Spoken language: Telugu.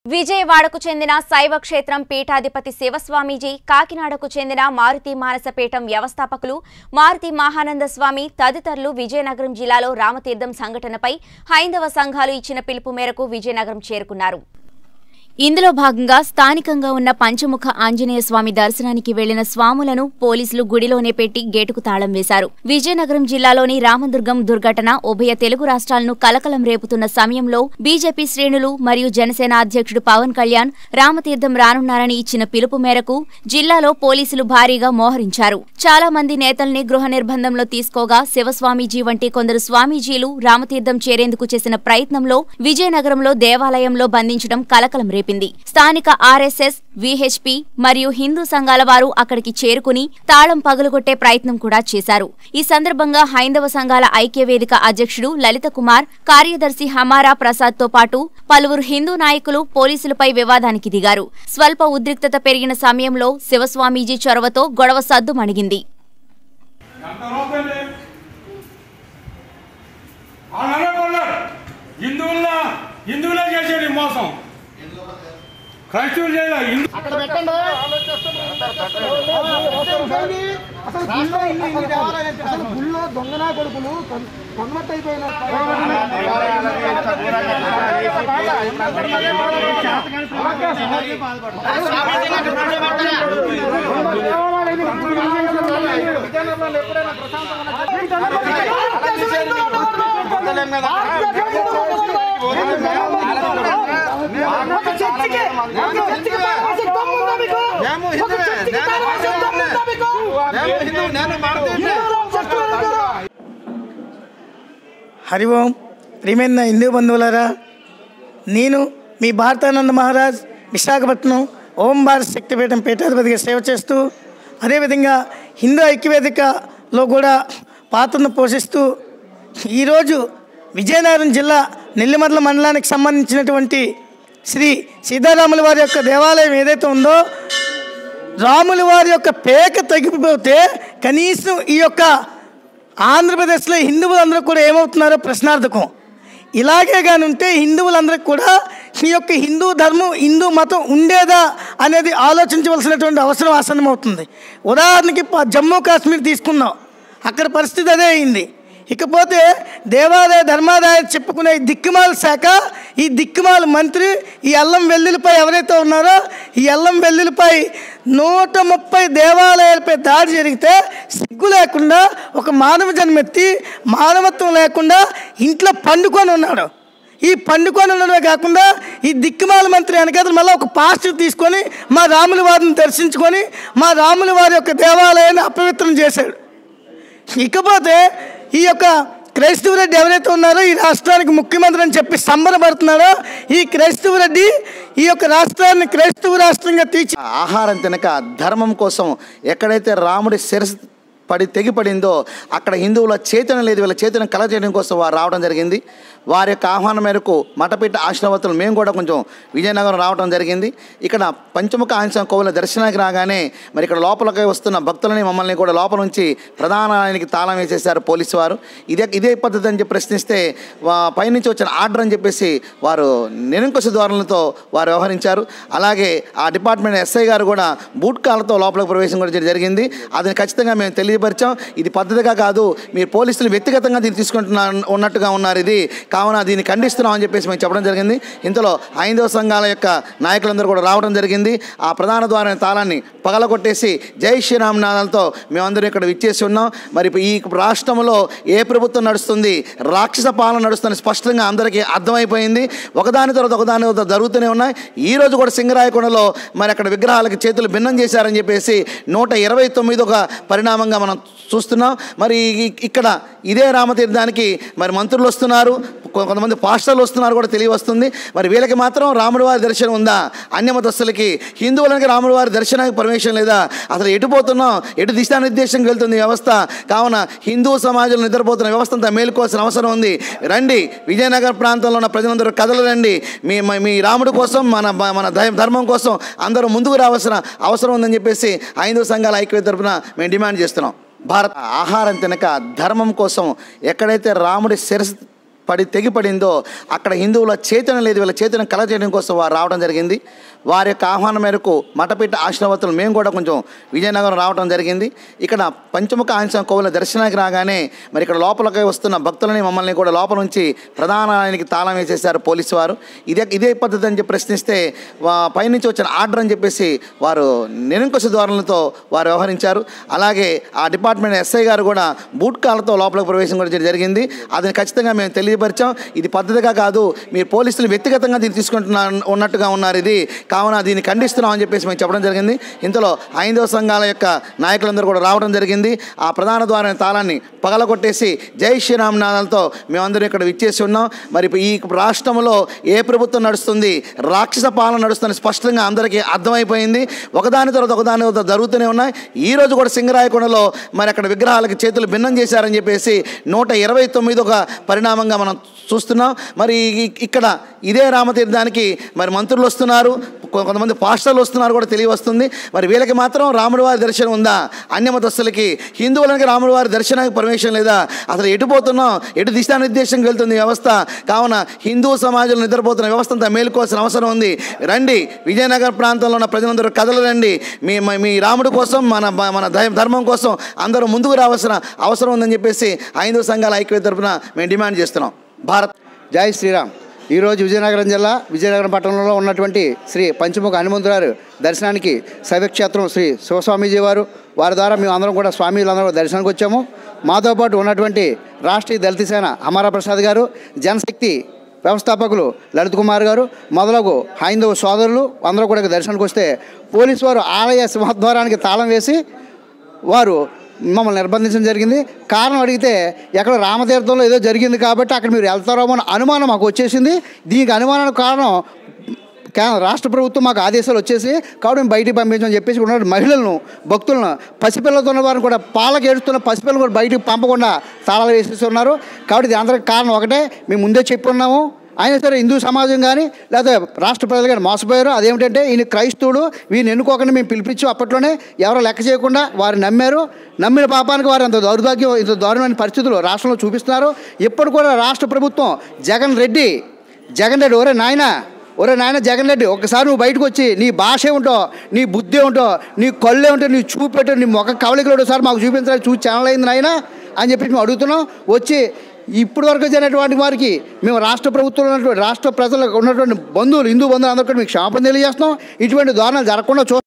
విజయవాడకు చెందిన శైవ క్షేత్రం పీఠాధిపతి శివస్వామీజీ కాకినాడకు చెందిన మారుతి మానసపీఠం వ్యవస్థాపకులు మారుతి మహానంద స్వామి తదితరులు విజయనగరం జిల్లాలో రామతీర్థం సంఘటనపై హైందవ సంఘాలు ఇచ్చిన పిలుపు మేరకు విజయనగరం చేరుకున్నారు ఇందులో భాగంగా స్థానికంగా ఉన్న పంచముఖ ఆంజనేయ స్వామి దర్శనానికి వెళ్లిన స్వాములను పోలీసులు గుడిలోనే పెట్టి గేటుకు తాళం వేశారు విజయనగరం జిల్లాలోని రామదుర్గం దుర్ఘటన ఉభయ తెలుగు రాష్ట్రాలను కలకలం రేపుతున్న సమయంలో బీజేపీ శ్రేణులు మరియు జనసేన అధ్యక్షుడు పవన్ కళ్యాణ్ రామతీర్థం రానున్నారని ఇచ్చిన పిలుపు మేరకు జిల్లాలో పోలీసులు భారీగా మోహరించారు చాలా మంది నేతల్ని గృహ నిర్బంధంలో తీసుకోగా శివస్వామీజీ వంటి కొందరు స్వామీజీలు రామతీర్థం చేరేందుకు చేసిన ప్రయత్నంలో విజయనగరంలో దేవాలయంలో బంధించడం కలకలం రేపింది స్థానిక ఆర్ఎస్ఎస్ విహెచ్పి మరియు హిందూ సంఘాల వారు అక్కడికి చేరుకుని తాళం పగులగొట్టే ప్రయత్నం కూడా చేశారు ఈ సందర్భంగా హైందవ సంఘాల ఐక్యవేదిక అధ్యక్షుడు లలిత కుమార్ కార్యదర్శి హమారా ప్రసాద్ తో పాటు పలువురు హిందూ నాయకులు పోలీసులపై వివాదానికి దిగారు స్వల్ప ఉద్రిక్తత పెరిగిన సమయంలో శివస్వామీజీ చొరవతో గొడవ సద్దుమణిగింది ఎంత రూపాయలు వాళ్ళు అనుకున్నారు హిందువుల హిందువులే చేసేది మోసం క్రైస్తవులు చేయలే హిందూ అసలు గుళ్ళో ఇన్ని ఇన్ని దేవాలయాలు అసలు గుళ్ళో దొంగనా కొడుకులు కొన్నట్టు అయిపోయిన మేము హిందువే నేను మేము హిందూ నేను భారతీయుడినే. హరి ఓం ప్రియమైన హిందూ బంధువులారా నేను మీ భారతానంద మహారాజ్ విశాఖపట్నం ఓం భారత్ శక్తిపీఠం పీఠాధిపతిగా సేవ చేస్తూ అదేవిధంగా హిందూ ఐక్యవేదికలో కూడా పాత్రను పోషిస్తూ ఈరోజు విజయనగరం జిల్లా నెల్లిమర్ల మండలానికి సంబంధించినటువంటి శ్రీ సీతారాముల వారి యొక్క దేవాలయం ఏదైతే ఉందో రాముల వారి యొక్క పేక తగ్గిపోతే కనీసం ఈ యొక్క ఆంధ్రప్రదేశ్లో హిందువులందరూ కూడా ఏమవుతున్నారో ప్రశ్నార్థకం ఇలాగే కానీ ఉంటే హిందువులందరికీ కూడా ఈ యొక్క హిందూ ధర్మం హిందూ మతం ఉండేదా అనేది ఆలోచించవలసినటువంటి అవసరం ఆసన్నమవుతుంది ఉదాహరణకి ప- జమ్మూ కాశ్మీర్ తీసుకుందాం అక్కడ పరిస్థితి అదే అయింది ఇకపోతే దేవాదాయ ధర్మాదాయ చెప్పుకునే ఈ దిక్కుమాల శాఖ ఈ దిక్కుమాల మంత్రి ఈ అల్లం వెల్లుల్లిపై ఎవరైతే ఉన్నారో ఈ అల్లం వెల్లుల్లిపై నూట ముప్పై దేవాలయాలపై దాడి జరిగితే సిగ్గు లేకుండా ఒక మానవ జన్మెత్తి మానవత్వం లేకుండా ఇంట్లో పండుకొని ఉన్నాడు ఈ పండుకొని ఉండడమే కాకుండా ఈ దిక్కుమాల మంత్రి వెనకాల మళ్ళీ ఒక పాస్టర్ తీసుకొని మా రాముల వారిని దర్శించుకొని మా రాముల వారి యొక్క దేవాలయాన్ని అపవిత్రం చేశాడు ఇకపోతే ఈ యొక్క క్రైస్తవ రెడ్డి ఎవరైతే ఉన్నారో ఈ రాష్ట్రానికి ముఖ్యమంత్రి అని చెప్పి సంబరపడుతున్నాడో ఈ క్రైస్తవ రెడ్డి ఈ యొక్క రాష్ట్రాన్ని క్రైస్తవ రాష్ట్రంగా తీర్చి ఆహారం తినక ధర్మం కోసం ఎక్కడైతే రాముడి శిరస్సు పడి తెగిపడిందో అక్కడ హిందువుల చైతన్యం లేదు వీళ్ళ చైతన్యం కల చేయడం కోసం వారు రావడం జరిగింది వారి యొక్క ఆహ్వానం మేరకు మఠపీఠ ఆశ్రమతులు మేము కూడా కొంచెం విజయనగరం రావడం జరిగింది ఇక్కడ పంచముఖ ఆంజనేయ కోవిల దర్శనానికి రాగానే మరి ఇక్కడ లోపలికి వస్తున్న భక్తులని మమ్మల్ని కూడా లోపల నుంచి ప్రధాన ఆయనకి తాళం వేసేసారు పోలీసు వారు ఇదే ఇదే పద్ధతి అని చెప్పి ప్రశ్నిస్తే వా- పైనుంచి వచ్చిన ఆర్డర్ అని చెప్పేసి వారు నిరంకుశ ధోరణులతో వారు వ్యవహరించారు అలాగే ఆ డిపార్ట్మెంట్ ఎస్ఐ గారు కూడా బూట్ కాళ్ళతో లోపలికి ప్రవేశం కూడా చేయడం జరిగింది అది ఖచ్చితంగా మేము తెలియపరిచాం ఇది పద్ధతిగా కాదు మీరు పోలీసులు వ్యక్తిగతంగా దీన్ని తీసుకుంటున్నా ఉన్నట్టుగా ఉన్నారు ఇది కావున దీన్ని ఖండిస్తున్నాం అని చెప్పేసి మేము చెప్పడం జరిగింది ఇంతలో హైందవ సంఘాల యొక్క నాయకులందరూ కూడా రావడం జరిగింది ఆ ప్రధాన ద్వారం తాళాన్ని పగలగొట్టేసి జై శ్రీరామ్ నాదాలతో మేమందరం ఇక్కడ విచ్చేసి ఉన్నాం మరి ఈ రాష్ట్రంలో ఏ ప్రభుత్వం నడుస్తుంది రాక్షస పాలన నడుస్తుంది స్పష్టంగా అందరికీ అర్థమైపోయింది ఒకదాని తర్వాత ఒకదాని తర్వాత జరుగుతూనే ఉన్నాయి ఈ రోజు కూడా సింగరాయకొండలో మరి అక్కడ విగ్రహాలకి చేతులు భిన్నం చేశారని చెప్పేసి నూట ఇరవై తొమ్మిది ఒక పరిణామంగా మనం చూస్తున్నాం మరి ఈ- ఇక్కడ ఇదే రామతీర్థానికి మరి మంత్రులు వస్తున్నారు కొ- కొంతమంది పాస్టర్లు వస్తున్నారు కూడా తెలియవస్తుంది మరి వీళ్ళకి మాత్రం రాముడి వారి దర్శనం ఉందా అన్య మతస్థులకి హిందువులకి రాముడి వారి దర్శనానికి పర్మిషన్ లేదా అసలు ఎటు పోతున్నాం ఎటు దిశానిర్దేశంకి వెళ్తుంది ఈ వ్యవస్థ కావున హిందూ సమాజంలో నిద్రపోతున్న వ్యవస్థ అంతా మేలుకోవాల్సిన అవసరం ఉంది రండి విజయనగర ప్రాంతంలో ఉన్న ప్రజలందరూ కథలు రండి మీ మీ- మీ రాముడి కోసం మన మన ధ- ధర్మం కోసం అందరూ ముందుకు రావాల్సిన అవసరం ఉందని చెప్పేసి హైందవ సంఘాల ఐక్యత తరపున మేము డిమాండ్ చేస్తున్నాం భారత్ ఆహారం తినక ధర్మం కోసం ఎక్కడైతే రాముడి శిరస్సు పడి తెగిపడిందో అక్కడ హిందువుల చైతన్యం లేదు వీళ్ళ చైతన్యం కల చేయడం కోసం వారు రావడం జరిగింది వారి యొక్క ఆహ్వానం మేరకు మఠపీఠ ఆశ్రమతులు మేము కూడా కొంచెం విజయనగరం రావడం జరిగింది ఇక్కడ పంచముఖ ఆంజనేయ కోవిల దర్శనానికి రాగానే మరి ఇక్కడ లోపలికి వస్తున్న భక్తులని మమ్మల్ని కూడా లోపల నుంచి ప్రధాన ఆయనకి తాళం వేసేసారు పోలీసు వారు ఇదే ఇదే పద్ధతి అని చెప్పి ప్రశ్నిస్తే వా- పైనుంచి వచ్చిన ఆర్డర్ అని చెప్పేసి వారు నిరంకుశ ధోరణులతో వారు వ్యవహరించారు అలాగే ఆ డిపార్ట్మెంట్ ఎస్ఐ గారు కూడా బూట్ కాళ్ళతో లోపలికి ప్రవేశం కూడా చేయడం జరిగింది అది ఖచ్చితంగా మేము తెలియపరిచాం ఇది పద్ధతిగా కాదు మీరు పోలీసులు వ్యక్తిగతంగా దీన్ని తీసుకుంటున్నా ఉన్నట్టుగా ఉన్నారు ఇది కావున దీన్ని ఖండిస్తున్నాం అని చెప్పేసి మేము చెప్పడం జరిగింది ఇంతలో ఐదవ సంఘాల యొక్క నాయకులందరూ కూడా రావడం జరిగింది ఆ ప్రధాన ద్వారం తాళాన్ని పగలగొట్టేసి జై శ్రీరామ్ నాదాలతో మేమందరం ఇక్కడ విచ్చేసి ఉన్నాం మరి ఈ రాష్ట్రంలో ఏ ప్రభుత్వం నడుస్తుంది రాక్షస పాలన నడుస్తుంది స్పష్టంగా అందరికీ అర్థమైపోయింది ఒకదాని తర్వాత ఒకదాని తర్వాత జరుగుతూనే ఉన్నాయి ఈ రోజు కూడా సింగరాయకొండలో మరి అక్కడ విగ్రహాలకి చేతులు భిన్నం చేశారని చెప్పేసి నూట ఇరవై తొమ్మిది ఒక పరిణామంగా మనం చూస్తున్నాం మరి ఈ- ఇక్కడ ఇదే రామతీర్థానికి మరి మంత్రులు వస్తున్నారు కొ- కొంతమంది పాస్టర్లు వస్తున్నారు కూడా తెలియవస్తుంది మరి వీళ్ళకి మాత్రం రాముడి వారి దర్శనం ఉందా అన్య మతస్థులకి హిందువులకి రాముడి వారి దర్శనానికి పర్మిషన్ లేదా అసలు ఎటు పోతున్నాం ఎటు దిశానిర్దేశంకి వెళ్తుంది ఈ వ్యవస్థ కావున హిందూ సమాజంలో నిద్రపోతున్న వ్యవస్థ అంతా మేలుకోవాల్సిన అవసరం ఉంది రండి విజయనగర ప్రాంతంలో ఉన్న ప్రజలందరూ కథలు రండి మీ మీ- మీ రాముడి కోసం మన మన ధై- ధర్మం కోసం అందరూ ముందుకు రావాల్సిన అవసరం ఉందని చెప్పేసి హైందవ సంఘాల ఐక్యత తరపున మేము డిమాండ్ చేస్తున్నాం భారత్ జై శ్రీరామ్ ఈరోజు విజయనగరం జిల్లా విజయనగరం పట్టణంలో ఉన్నటువంటి శ్రీ పంచముఖ హనుమంతురారు దర్శనానికి శైవక్షేత్రం శ్రీ శివస్వామీజీ వారు వారి ద్వారా మేము అందరం కూడా స్వామీలందరూ దర్శనానికి వచ్చాము మాతో పాటు ఉన్నటువంటి రాష్ట్రీయ దళిత సేన అమర ప్రసాద్ గారు జనశక్తి వ్యవస్థాపకులు లలిత్ కుమార్ గారు మొదలగు హైందవ సోదరులు అందరూ కూడా దర్శనానికి వస్తే పోలీసు వారు ఆలయ సింహద్వారానికి తాళం వేసి వారు మమ్మల్ని నిర్బంధించడం జరిగింది కారణం అడిగితే ఎక్కడ రామతీర్థంలో ఏదో జరిగింది కాబట్టి అక్కడ మీరు వెళ్తారేమో అని అనుమానం మాకు వచ్చేసింది దీనికి అనుమానానికి కారణం కే- రాష్ట్ర ప్రభుత్వం మాకు ఆదేశాలు వచ్చేసి కాబట్టి మేము బయటికి పంపించమని చెప్పేసి ఇక్కడ ఉన్న మహిళలను భక్తులను పసిపిల్లలతో ఉన్న వారిని కూడా పాలకు ఏడుస్తున్న పసిపిల్లలు కూడా బయటికి పంపకుండా తాళాలు వేసేసి ఉన్నారు కాబట్టి ఇది అందరికి కారణం ఒకటే మేము ముందే చెప్పున్నాము అయినా సరే హిందూ సమాజం కానీ లేదా రాష్ట్ర ప్రజలు కానీ మోసపోయారు అదేమిటంటే ఈయన క్రైస్తవుడు వీరిని ఎన్నుకోకుండా మేము పిలిపించి అప్పట్లోనే ఎవరో లెక్క చేయకుండా వారు నమ్మారు నమ్మిన పాపానికి వారు అంత దౌర్భాగ్యం ఇంత దారుణమైన పరిస్థితులు రాష్ట్రంలో చూపిస్తున్నారు ఇప్పుడు కూడా రాష్ట్ర ప్రభుత్వం జగన్ రెడ్డి జగన్ రెడ్డి ఒరే నాయనా ఒరే నాయన జగన్ రెడ్డి ఒకసారి నువ్వు బయటకు వచ్చి నీ భాష ఏమిటో నీ బుద్ధి ఏమిటో నీ కళ్ళు ఏమిటో నీ చూపెట్టో నీ ముఖ కవలికలు ఒకసారి మాకు చూపించాలి చూసి ఛానల్ అయింది నాయన అని చెప్పి మేము అడుగుతున్నాం వచ్చి ఇప్పటి వరకు జరిగినటువంటి వారికి మేము రాష్ట్ర ప్రభుత్వంలో ఉన్నటువంటి రాష్ట్ర ప్రజలకు ఉన్నటువంటి బంధువులు హిందూ బంధువులు అందరికీ మీకు క్షమాపణ తెలియజేస్తున్నాం ఇటువంటి దారుణాలు జరగకుండా చూ